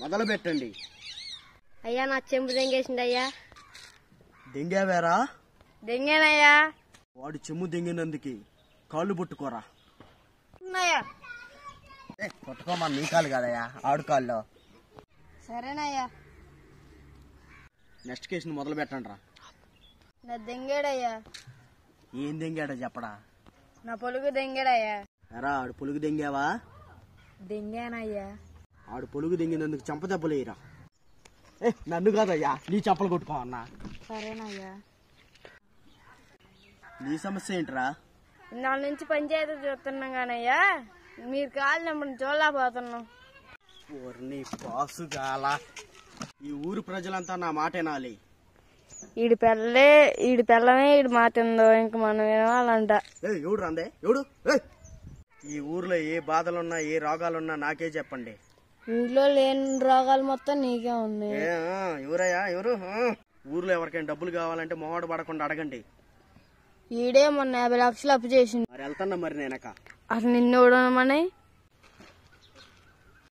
మొదలు పెట్టండి అయ్యా నా చెంబు దెంగేసింది అయ్యా దెంగావేరా దెంగేనయ్యా వాడు చెమ్ము దెంగినందుకి కాళ్ళు పట్టుకోరా ఉన్నాయా ఏ పట్టుకోమా నీ కాళ్ళు కదయ్యా ఆడు కాళ్ళు సరేనయ్యా నెక్స్ట్ కేసుని మొదలు పెట్టండి రా నా దెంగేడయ్యా ఏం దెంగాడో చెప్పడా నా పొలుగు దెంగేడయ్యా ఎరా ఆడు పొలుగు దెంగావా దెంగానయ్యా ఆడు పొలుగు దెంగినందుకు చంప దెబ్బలేయరా ఏ నన్ను కాదయ్యా నీ చంపలు కొట్టుకో అన్నా సరేనయ్యా నీ సమస్య ఏంట్రా నాలుగు నుంచి పంచాయతీ చూస్తున్నాం కానయ్యా మీరు కాళ్ళు నెంబర్ చూడలేకపోతున్నాం ఓర్ని పాసుగాల ఈ ఊరు ప్రజలంతా నా మాట వినాలి ఈడి పెళ్ళే ఈడి పెళ్ళమే ఈడి మాటిందో ఇంక మనం వినాలంట ఏ ఎవడు రందే ఎవడు ఏయ్! ఈ ఊర్లో ఏ బాధలున్నా ఏ రోగాలున్నా నాకే చెప్పండి ఇంట్లో లేని రోగాలు మొత్తం నీకే ఉంది ఏ ఆ, ఎవరయ్యా ఎవరు ఆ? ఊర్లో ఎవరికైనా డబ్బులు కావాలంటే మొహమాట పడకుండా అడగండి ఈడే మొన్న యాభై లక్షలు అప్పు చేసింది మరి వెళ్తున్నా మరి నేనక అసలు నిన్ను ఉండమని